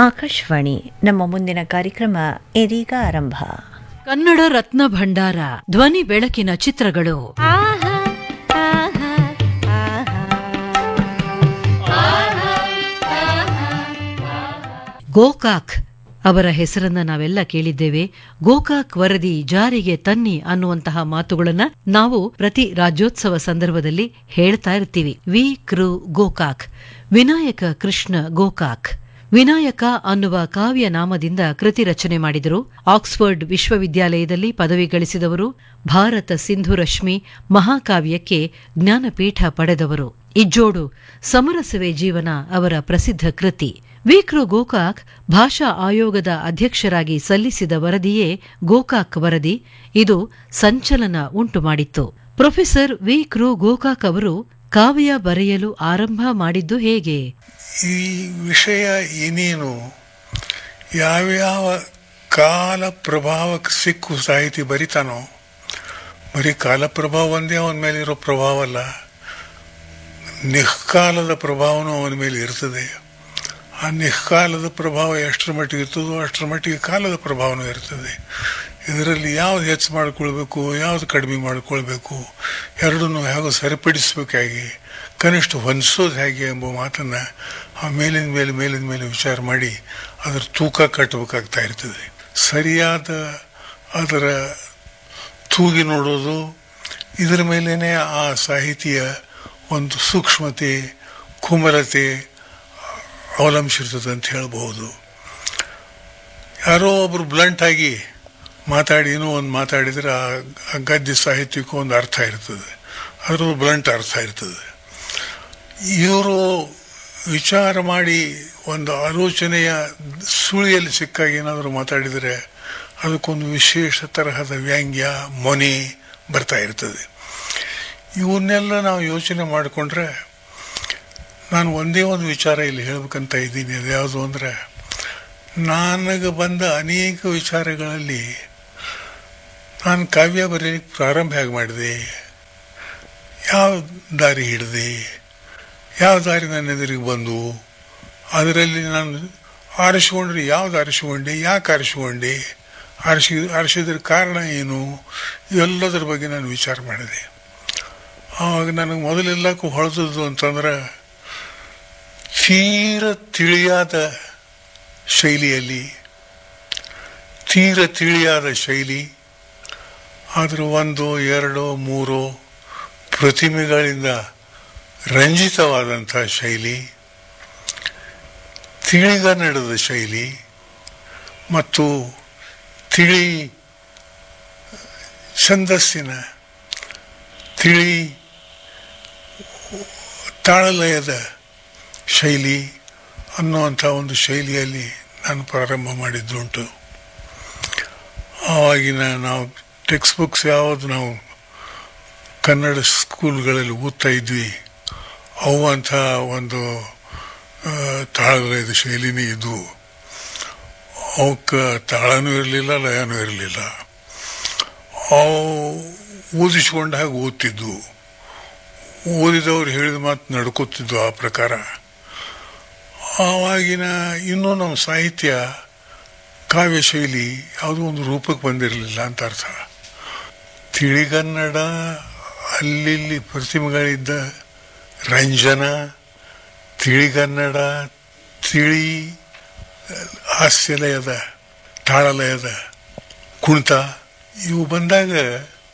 ಆಕಾಶವಾಣಿ ನಮ್ಮ ಮುಂದಿನ ಕಾರ್ಯಕ್ರಮ ಇದೀಗ ಆರಂಭ ಕನ್ನಡ ರತ್ನ ಭಂಡಾರ ಧ್ವನಿ ಬೆಳಕಿನ ಚಿತ್ರಗಳು ಗೋಕಾಕ್ ಅವರ ಹೆಸರನ್ನ ನಾವೆಲ್ಲ ಕೇಳಿದ್ದೇವೆ ಗೋಕಾಕ್ ವರದಿ ಜಾರಿಗೆ ತನ್ನಿ ಅನ್ನುವಂತಹ ಮಾತುಗಳನ್ನ ನಾವು ಪ್ರತಿ ರಾಜ್ಯೋತ್ಸವ ಸಂದರ್ಭದಲ್ಲಿ ಹೇಳ್ತಾ ಇರ್ತೀವಿ ವಿ ಕೃ ಗೋಕಾಕ್ ವಿನಾಯಕ ಕೃಷ್ಣ ಗೋಕಾಕ್ ವಿನಾಯಕ ಅನ್ನುವ ಕಾವ್ಯ ನಾಮದಿಂದ ಕೃತಿ ರಚನೆ ಮಾಡಿದರು ಆಕ್ಸ್ಫರ್ಡ್ ವಿಶ್ವವಿದ್ಯಾಲಯದಲ್ಲಿ ಪದವಿ ಗಳಿಸಿದವರು ಭಾರತ ಸಿಂಧು ರಶ್ಮಿ ಮಹಾಕಾವ್ಯಕ್ಕೆ ಜ್ಞಾನಪೀಠ ಪಡೆದವರು ಇಜ್ಜೋಡು ಸಮರಸವೇ ಜೀವನ ಅವರ ಪ್ರಸಿದ್ಧ ಕೃತಿ ವಿಕ್ರು ಗೋಕಾಕ್ ಭಾಷಾ ಆಯೋಗದ ಅಧ್ಯಕ್ಷರಾಗಿ ಸಲ್ಲಿಸಿದ ವರದಿಯೇ ಗೋಕಾಕ್ ವರದಿ ಇದು ಸಂಚಲನ ಉಂಟುಮಾಡಿತ್ತು ಪ್ರೊಫೆಸರ್ ವಿ ಕೃ ಗೋಕಾಕ್ ಅವರು ಕಾವ್ಯ ಬರೆಯಲು ಆರಂಭ ಮಾಡಿದ್ದು ಹೇಗೆ ಈ ವಿಷಯ ಏನೇನು ಯಾವ್ಯಾವ ಕಾಲ ಪ್ರಭಾವಕ್ಕೆ ಸಿಕ್ಕು ಸಾಹಿತಿ ಬರಿತಾನೋ ಬರೀ ಕಾಲ ಪ್ರಭಾವ ಒಂದೇ ಅವನ ಮೇಲೆ ಇರೋ ಪ್ರಭಾವ ಅಲ್ಲ ನಿಷ್ಕಾಲದ ಪ್ರಭಾವನೂ ಅವನ ಮೇಲೆ ಇರ್ತದೆ ಆ ನಿಷ್ಕಾಲದ ಪ್ರಭಾವ ಎಷ್ಟರ ಮಟ್ಟಿಗೆ ಇರ್ತದೋ ಅಷ್ಟರ ಮಟ್ಟಿಗೆ ಕಾಲದ ಪ್ರಭಾವನೂ ಇರ್ತದೆ ಇದರಲ್ಲಿ ಯಾವ್ದು ಹೆಚ್ಚು ಮಾಡ್ಕೊಳ್ಬೇಕು ಯಾವ್ದು ಕಡಿಮೆ ಮಾಡ್ಕೊಳ್ಬೇಕು ಎರಡನ್ನೂ ಹೇಗೋ ಸರಿಪಡಿಸ್ಬೇಕಾಗಿ ಕನಿಷ್ಠ ಹೊಂದಿಸೋದು ಹೇಗೆ ಎಂಬ ಮಾತನ್ನು ಆ ಮೇಲಿನ ಮೇಲೆ ಮೇಲಿನ ಮೇಲೆ ವಿಚಾರ ಮಾಡಿ ಅದರ ತೂಕ ಕಟ್ಟಬೇಕಾಗ್ತಾ ಇರ್ತದೆ ಸರಿಯಾದ ಅದರ ತೂಗಿ ನೋಡೋದು ಇದರ ಮೇಲೇ ಆ ಸಾಹಿತಿಯ ಒಂದು ಸೂಕ್ಷ್ಮತೆ ಕುಮಲತೆ ಅವಲಂಬಿಸಿರ್ತದೆ ಅಂತ ಹೇಳ್ಬೋದು ಯಾರೋ ಒಬ್ರು ಬ್ಲಂಟ್ ಆಗಿ ಮಾತಾಡಿ ಏನೋ ಒಂದು ಮಾತಾಡಿದರೆ ಆ ಗದ್ಯ ಸಾಹಿತ್ಯಕ್ಕೂ ಒಂದು ಅರ್ಥ ಇರ್ತದೆ ಅದರದ್ದು ಬ್ಲಂಟ್ ಅರ್ಥ ಇರ್ತದೆ ಇವರು ವಿಚಾರ ಮಾಡಿ ಒಂದು ಆಲೋಚನೆಯ ಸುಳಿಯಲ್ಲಿ ಸಿಕ್ಕಾಗ ಏನಾದರೂ ಮಾತಾಡಿದರೆ ಅದಕ್ಕೊಂದು ವಿಶೇಷ ತರಹದ ವ್ಯಾಂಗ್ಯ ಮೊನೆ ಬರ್ತಾ ಇರ್ತದೆ ಇವನ್ನೆಲ್ಲ ನಾವು ಯೋಚನೆ ಮಾಡಿಕೊಂಡ್ರೆ ನಾನು ಒಂದೇ ಒಂದು ವಿಚಾರ ಇಲ್ಲಿ ಹೇಳ್ಬೇಕಂತ ಇದ್ದೀನಿ ಅದು ಯಾವುದು ಅಂದರೆ ನನಗೆ ಬಂದ ಅನೇಕ ವಿಚಾರಗಳಲ್ಲಿ ನಾನು ಕಾವ್ಯ ಬರೆಯಲಿಕ್ಕೆ ಪ್ರಾರಂಭ ಹೇಗೆ ಮಾಡಿದೆ ಯಾವ ದಾರಿ ಹಿಡಿದೆ ಯಾವ ದಾರಿ ನನ್ನ ಎದುರಿಗೆ ಬಂದು ಅದರಲ್ಲಿ ನಾನು ಆರಿಸಿಕೊಂಡ್ರೆ ಯಾವ್ದು ಆರಿಸಿಕೊಂಡೆ ಯಾಕೆ ಆರಿಸಿಕೊಂಡೆ ಆರಿಸಿ ಆರಿಸಿದ್ರ ಕಾರಣ ಏನು ಇವೆಲ್ಲದರ ಬಗ್ಗೆ ನಾನು ವಿಚಾರ ಮಾಡಿದೆ ಆವಾಗ ನನಗೆ ಮೊದಲೆಲ್ಲಕ್ಕೂ ಹೊಳೆದದ್ದು ಅಂತಂದ್ರೆ ತೀರ ತಿಳಿಯಾದ ಶೈಲಿಯಲ್ಲಿ ತೀರ ತಿಳಿಯಾದ ಶೈಲಿ ಆದರೂ ಒಂದು ಎರಡು ಮೂರು ಪ್ರತಿಮೆಗಳಿಂದ ರಂಜಿತವಾದಂಥ ಶೈಲಿ ತಿಳಿಗನ್ನಡದ ಶೈಲಿ ಮತ್ತು ತಿಳಿ ಛಂದಸ್ಸಿನ ತಿಳಿ ತಾಳಲಯದ ಶೈಲಿ ಅನ್ನುವಂಥ ಒಂದು ಶೈಲಿಯಲ್ಲಿ ನಾನು ಪ್ರಾರಂಭ ಮಾಡಿದ್ದುಂಟು ಆವಾಗಿನ ನಾವು ಟೆಕ್ಸ್ಟ್ ಬುಕ್ಸ್ ಯಾವುದು ನಾವು ಕನ್ನಡ ಸ್ಕೂಲ್ಗಳಲ್ಲಿ ಓದ್ತಾ ಇದ್ವಿ ಅವು ಅಂಥ ಒಂದು ತಾಳಲಯದ ಶೈಲಿನೇ ಇದ್ವು ಅವಕ್ಕೆ ತಾಳನೂ ಇರಲಿಲ್ಲ ಲಯನೂ ಇರಲಿಲ್ಲ ಅವು ಓದಿಸ್ಕೊಂಡ ಹಾಗೆ ಓದ್ತಿದ್ವು ಓದಿದವ್ರು ಹೇಳಿದ ಮಾತು ನಡ್ಕೋತಿದ್ವು ಆ ಪ್ರಕಾರ ಆವಾಗಿನ ಇನ್ನೂ ನಮ್ಮ ಸಾಹಿತ್ಯ ಕಾವ್ಯ ಶೈಲಿ ಯಾವುದೋ ಒಂದು ರೂಪಕ್ಕೆ ಬಂದಿರಲಿಲ್ಲ ಅಂತ ಅರ್ಥ ತಿಳಿಗನ್ನಡ ಅಲ್ಲಿಲ್ಲಿ ಪ್ರತಿಮೆಗಳಿದ್ದ ರಂಜನ ತಿಳಿಗನ್ನಡ ತಿಳಿ ಹಾಸ್ಯಲಯದ ತಾಳಲಯದ ಕುಣಿತ ಇವು ಬಂದಾಗ